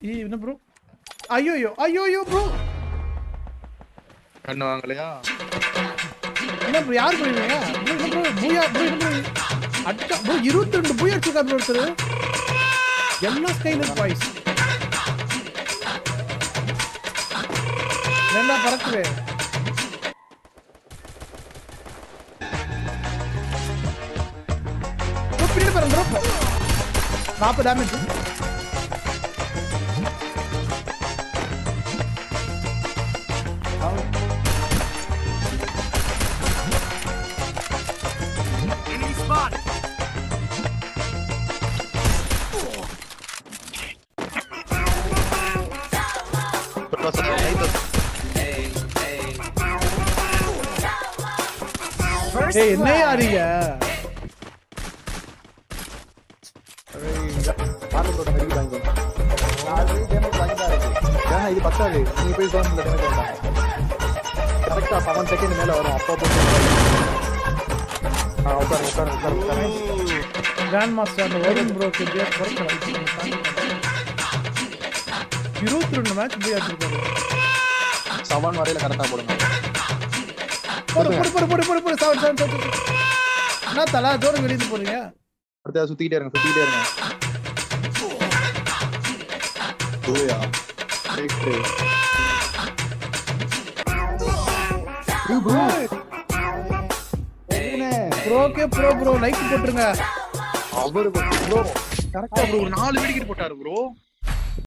ஈ என்ன ப்ரோ ஐயோ ஐயோ ஐயோ ஐயோ ப்ரோ கண்ணு வாங்கலையா என்ன ப்ரோ யார் போயிருவீங்க ப்ரோ என்ன ப்ரோ பூயா ப்ரோ என்ன ப்ரோ அட்டா ப்ரோ இருபத்தி ரெண்டு பூயா அடிச்சிருக்கா ப்ரோ ஒருத்தர் எல்லாம் ஸ்கைலர் பாய்ஸ் ஏண்டா பறக்குது ப்ரோ பின்னாடி பாருங்க ப்ரோ நாற்பது டேமேஜ் ஏய் என்னையா அறிய ஆர்டரோட மெடிக்கல் வாங்கிக்கோங்க நான் ஆல்ரெடி டேமேஜ் வாங்கி தான் இருக்கு ஏன்னா இது பத்தாது நீங்க போய் கவர்மெண்ட்ல டேமேஜ் வாங்கிட்டாங்க கரெக்டா செவன் செகண்ட் மேல வரும் அப்போ போய் ஆ உட்காரு உட்காரு உட்காரு உட்காரு கிராண்ட் மாஸ்டர் அந்த வருண் ப்ரோக்கு எப்படியா குறைக்கலாம் இருபத்தி ரெண்டு மேட்ச் போய் அடிச்சிருக்காரு செவன் வரையில கரெக்டா போடுங்க போடு போடு போடு போடு போடு போடு செவன் செவன் செவன் என்ன தலா தூரம் வெளியே போறீங்க அடுத்த சுத்திக்கிட்டே இருங்க சுத்திக்கிட்டே இருங்க ஓயா டேக் த்ரீ ப்ரோக்கே ப்ரோ ப்ரோ லைக் போட்டுருங்க அவரு ப்ரோ கரெக்டா ப்ரோ ஒரு நாலு வெடிக்கிட்டு போட்டாரு ப்ரோ